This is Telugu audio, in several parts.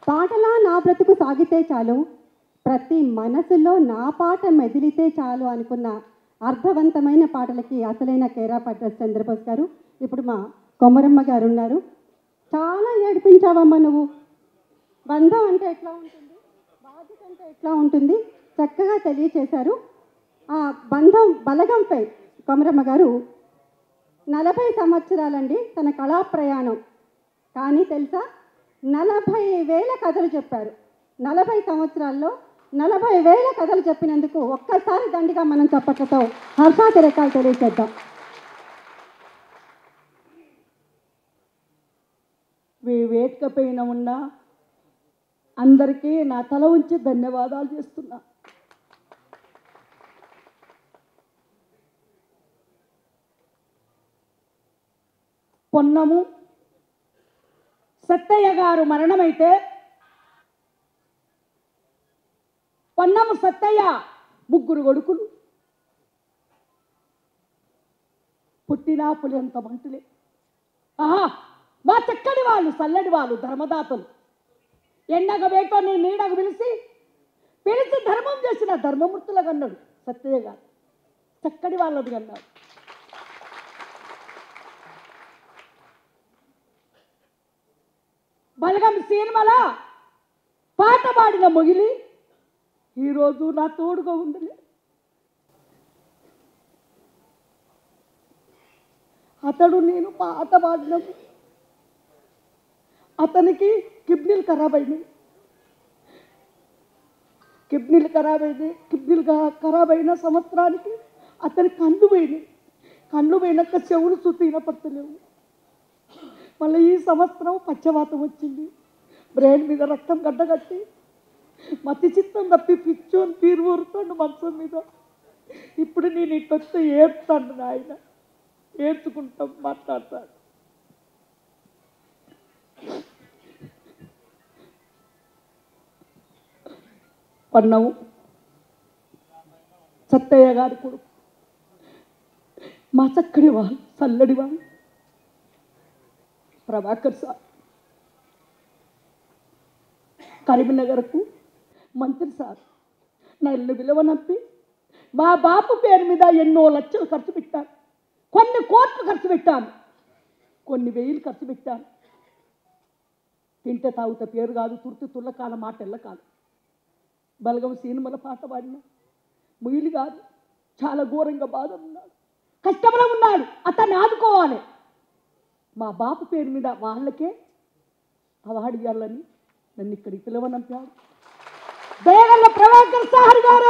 పాటలా నా బ్రతుకు సాగితే చాలు ప్రతి మనసులో నా పాట మెదిలితే చాలు అనుకున్న అర్థవంతమైన పాటలకి అసలైన కేరా పట్రస్ చంద్రబోస్ గారు ఇప్పుడు మా కొమరమ్మ గారు ఉన్నారు చాలా ఏడిపించావమ్మా నువ్వు బంధం అంటే ఎట్లా ఉంటుంది బాధ్యత అంటే ఎట్లా ఉంటుంది చక్కగా తెలియచేశారు ఆ బంధం బలగంపై కొమరమ్మ గారు నలభై సంవత్సరాలండి తన కళా ప్రయాణం కానీ తెలుసా నలభై వేల కథలు చెప్పారు నలభై సంవత్సరాల్లో నలభై వేల కథలు చెప్పినందుకు ఒక్కసారి దండిగా మనం చప్పట్లతో హర్షాతిరేకాలు తెలియచేద్దాం వే- వేదిక పైన ఉన్న అందరికీ నా తల ఉంచి ధన్యవాదాలు చేస్తున్నా పొన్నము సత్తయ్య గారు మరణమైతే పొన్నము సత్తయ్య ముగ్గురు కొడుకులు పుట్టినా పులింత మంటులే ఆహా మా చక్కని వాళ్ళు చల్లడి వాళ్ళు ధర్మదాతలు ఎండగ వేటోని నీడగ పిలిచి పిలిచి ధర్మం చేసిన ధర్మమూర్తులకు అన్నాడు సత్యయ్య గారు చక్కటి వాళ్ళది అన్నాడు బలగం సినిమాల పాట పాడిన మొగిలి ఈరోజు నా తోడుగా ఉందిలే అతడు నేను పాట పాడినాము అతనికి కిడ్నీలు ఖరాబ్ అయినాయి కిడ్నీలు ఖరాబ్ అయినాయి కిడ్నీలు కా- ఖరాబ్ అయిన సంవత్సరానికి అతని కళ్ళు పోయినాయి కళ్ళు పోయినాక చెవులు చుట్టూ వినపడతలేవు మళ్ళీ ఈ సంవత్సరం పచ్చవాతం వచ్చింది బ్రెయిన్ మీద రక్తం గడ్డగట్టి మతి చిత్తం తప్పి పిచ్చోని తీరు ఊరుతాడు మంచం మీద ఇప్పుడు నేను ఇట్టొస్తే ఏడుతాను నాయన ఏడ్చుకుంటాం మాట్లాడతాడు పన్నవు సత్తయ్య గారి కొడుకు మా చక్కడి వాళ్ళు చల్లడి వాళ్ళు ప్రభాకర్ సార్ కరీంనగర్కు మంత్రి సార్ నన్ను విలువనంపి మా బాపు పేరు మీద ఎన్నో లక్షలు ఖర్చు పెట్టాను కొన్ని కోట్లు ఖర్చు పెట్టాను కొన్ని వెయ్యిలు ఖర్చు పెట్టాను తింటే తాగుత పేరు కాదు తుర్తి తుల్లకాల మాట ఎల్లకాదు బలగం సినిమాల పాట పాడిన ముయిలు కాదు చాలా ఘోరంగా బాధ ఉన్నాడు కష్టంలో ఉన్నాడు అతన్ని ఆదుకోవాలి మా బాపు పేరు మీద వాళ్ళకే అవార్డు ఇవ్వాలని నన్ను ఇక్కడికి పిలవనంపాడు దయగల్ల ప్రభాకర్ సార్ గారు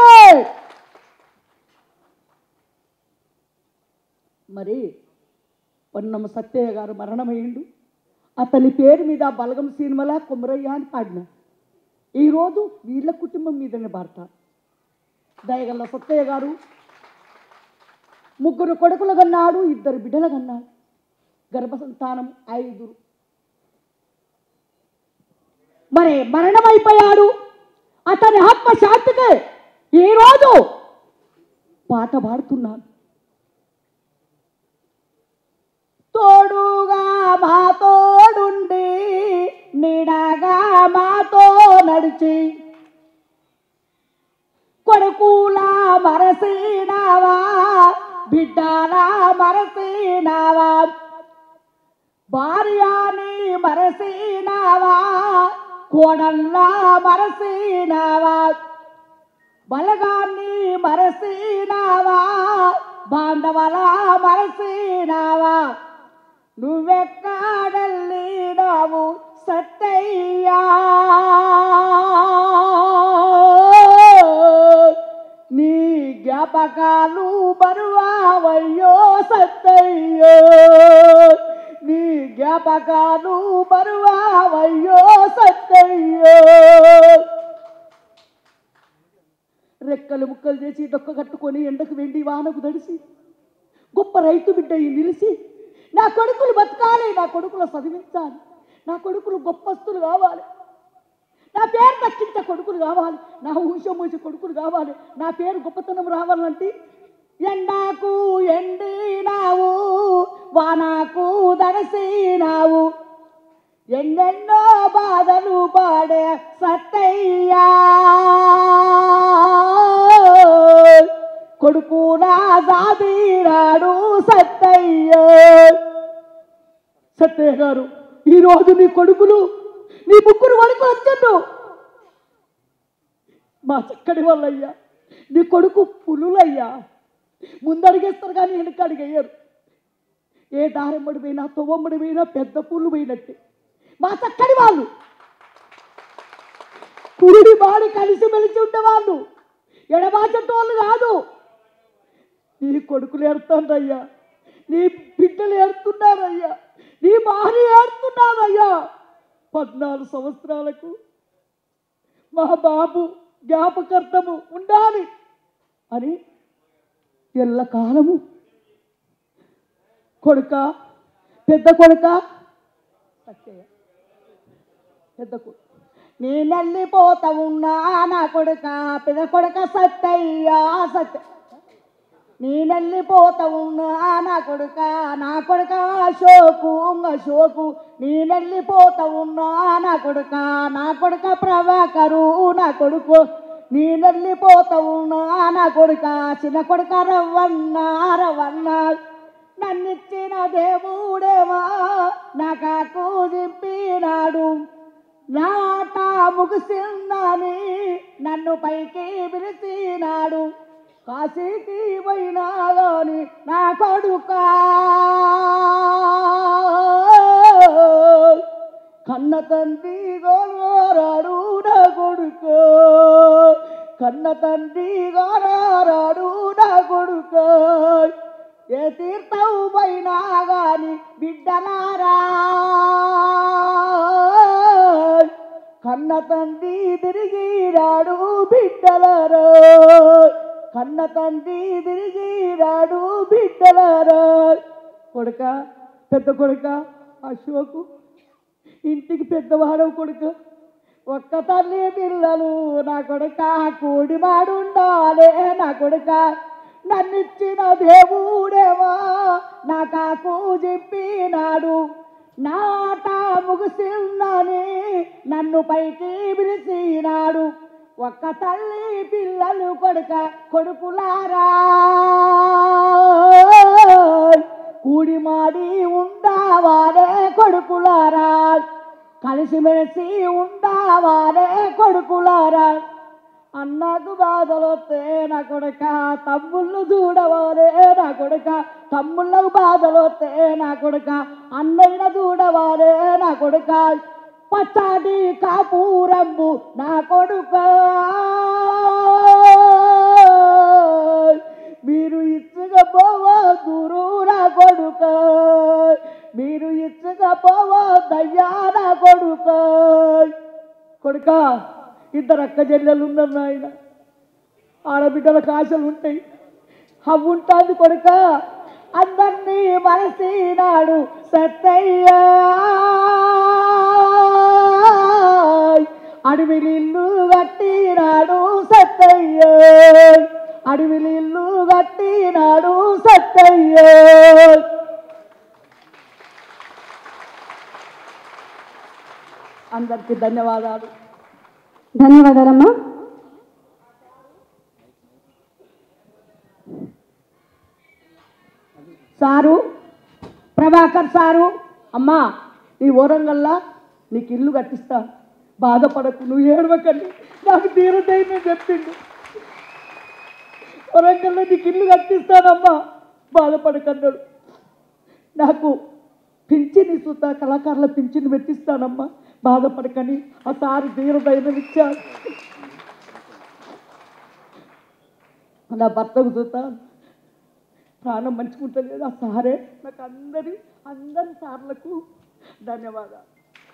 మరి పొన్నమ్మ సత్యయ్య గారు మరణమయ్యిండు అతని పేరు మీద బలగం సినిమాల కుమరయ్య అని పాడిన ఈరోజు వీళ్ళ కుటుంబం మీదనే భర్త దయగల్ల సత్తయ్య గారు ముగ్గురు కొడుకులు కన్నాడు ఇద్దరు బిడ్డలు కన్నాడు గర్భసంతానం ఐదురు మరి మరణమైపోయాడు అతని ఆత్మ శాంతికి ఈరోజు పాట పాడుతున్నాను తోడుగా మా తోడుండి నీడగా మాతో నడిచి కొడుకులా మరసినావా బిడ్డలా మరసినావా భార్యాని మరసినావా కోడల్లా మరసినావా బలగాన్ని మరసినావా బాంధవలా మరసినావా నువ్వెక్కడెళ్ళినావు సత్తయ్యా నీ జ్ఞాపకాలు బరువావయ్యో సత్తయ్యో నీ జ్ఞాపకాలు బరువావయ్యో సత్తయ్యో రెక్కలు ముక్కలు చేసి డొక్క కట్టుకొని ఎండకు వెండి వానకు దడిసి గొప్ప రైతు బిడ్డ ఈ నిలిచి నా కొడుకులు బతకాలి నా కొడుకులు చదివించాలి నా కొడుకులు గొప్పస్తులు కావాలి నా పేరు దక్కించే కొడుకులు కావాలి నా ఊష మూసి కొడుకులు కావాలి నా పేరు గొప్పతనం రావాలంటే ఎండాకు ఎండినావు వానాకు దడసినావు ఎన్నెన్నో బాధలు పాడే సత్తయ్యా కొడుకు నా సాదీరాడు సత్తయ్య సత్తయ్య గారు ఈరోజు నీ కొడుకులు నీ ముగ్గురు వరకు వచ్చాను మా చక్కడి వాళ్ళయ్యా నీ కొడుకు పులులయ్యా ముందడిగేస్తారు కానీ వెనక అడిగేయరు ఏ దారెమ్మడి పోయినా తువ్వమ్మడి పోయినా పెద్ద పుల్లు పోయినట్టే మా చక్కడి వాళ్ళు కుడి బాడి కలిసి మెలిసి ఉండేవాళ్ళు ఎడబాచటోళ్ళు కాదు నీ కొడుకులు ఏడుతారయ్యా నీ బిడ్డలు ఏడుతున్నారయ్యా నీ భార్య ఏడుతున్నారయ్యా పద్నాలుగు సంవత్సరాలకు మా బాబు జ్ఞాపకర్తము ఉండాలి అని ఎల్లకాలము కొడుక పెద్ద కొడుక సత్యయ్య. పెద్ద కొడుకు నీ నల్లిపోతా ఉన్నా నా కొడుక పెద్ద కొడుక సత్తయ్యా సత్య నీ నల్లిపోతా ఉన్నా నా కొడుక నా కొడుక అశోకు అశోకు నీ నల్లిపోతా ఉన్నా నా కొడుక నా కొడుక ప్రభాకరు నా కొడుకు నీ నల్లిపోతా ఉన్నా నా కొడుక చిన్న కొడుక రవ్వన్న రవ్వన్న నన్నిచ్చిన దేవుడేవా నా కాకు దింపినాడు నాట ముగిసిందని నన్ను పైకి పిలిచినాడు కాశీకి పోయినా గాని నా కొడుకా కన్న తండ్రి గోరాడు నా కొడుకు కన్న తండ్రి గోరాడు నా కొడుకు ఏ తీర్థం పోయినా గాని బిడ్డలారా కన్న తండ్రి తిరిగిరాడు బిడ్డలారా కన్న తండ్రి తిరిగిరాడు బిడ్డలారా కొడుక పెద్ద కొడుక అశోకు ఇంటికి పెద్దవాడవు కొడుకు ఒక్క తల్లి పిల్లలు నా కొడుక కూడివాడు ఉండాలే నా కొడుక నన్నిచ్చిన దేవుడేవా నా కాకు చెప్పినాడు నాట ముగిసిందని నన్ను పైకి పిలిచినాడు ఒక్క తల్లి పిల్లలు కొడుక కొడుకులారా కూడి మాడి ఉండావారే కొడుకులారా కలిసిమెలిసి ఉండావారే కొడుకులారా అన్నకు బాధలు వస్తే నా కొడుక తమ్ముళ్ళు చూడవారే నా కొడుక తమ్ముళ్ళకు బాధలు వస్తే నా కొడుక అన్నయ్య చూడవారే నా కొడుక పచ్చాటి కాపూరంబు నా కొడుక మీరు ఇచ్చకపోవా గురు నా కొడుక మీరు ఇచ్చకపోవా దయ్యా నా కొడుక కొడుక ఇద్దరు అక్క చెల్లెలు ఉన్నారు నాయన ఆడబిడ్డలకు ఆశలు ఉంటాయి అవి ఉంటుంది కొడుక అందరినీ మనసినాడు సత్తయ్య అడవిలి ఇల్లు కట్టినాడు సత్తయ్య అడవిలి ఇల్లు కట్టినాడు సత్తయ్య అందరికీ ధన్యవాదాలు ధన్యవాదాలమ్మా సారు ప్రభాకర్ సారు అమ్మా నీ ఓరంగల్లా నీకు ఇల్లు కట్టిస్తా బాధపడకు నువ్వు ఏడవకండి నాకు తీరదైనా చెప్పిండు వరంగల్లో నీకు ఇల్లు కట్టిస్తానమ్మా బాధపడకన్నాడు నాకు పింఛని సుత కళాకారుల పింఛని పెట్టిస్తానమ్మా బాధపడకని ఆ సారు తీరదైన ఇచ్చాడు నా భర్తకు చూత ప్రాణం మంచుకుంటలేదు ఆ సారే నాకు అందరి అందరి సార్లకు ధన్యవాదాలు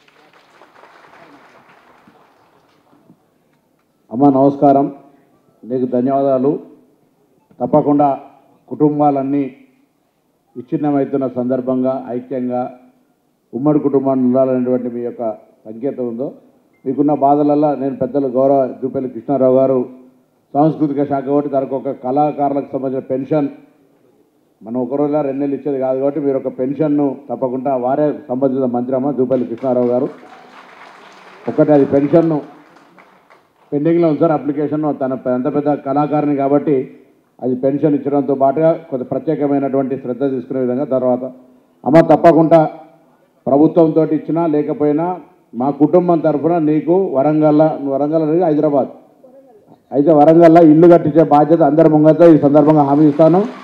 అమ్మ నమస్కారం నీకు ధన్యవాదాలు తప్పకుండా కుటుంబాలన్నీ విచ్ఛిన్నమవుతున్న సందర్భంగా ఐక్యంగా ఉమ్మడి కుటుంబాన్ని ఉండాలనేటువంటి మీ యొక్క సంకేతం ఉందో మీకున్న బాధలల్లో నేను పెద్దలు గౌరవ జూపల్లి కృష్ణారావు గారు సాంస్కృతిక శాఖ ఒకటి దానికి ఒక కళాకారులకు సంబంధించిన పెన్షన్ మనం ఒక రోజులో రెండు నెలలు ఇచ్చేది కాదు కాబట్టి మీరు ఒక పెన్షన్ను తప్పకుండా వారే సంబంధిత మంత్రి అమ్మ జూపల్లి కృష్ణారావు గారు ఒకటి అది పెన్షన్ను పెండింగ్లో ఉంది సార్ అప్లికేషన్ తన ఎంత పెద్ద కళాకారిణి కాబట్టి అది పెన్షన్ ఇచ్చడంతో పాటుగా కొంత ప్రత్యేకమైనటువంటి శ్రద్ధ తీసుకునే విధంగా తర్వాత అమ్మ తప్పకుండా ప్రభుత్వంతో ఇచ్చినా లేకపోయినా మా కుటుంబం తరఫున నీకు వరంగల్ వరంగల్ అనేది హైదరాబాద్ అయితే వరంగల్లో ఇల్లు కట్టించే బాధ్యత అందరి ముంగతో ఈ సందర్భంగా హామీ ఇస్తాను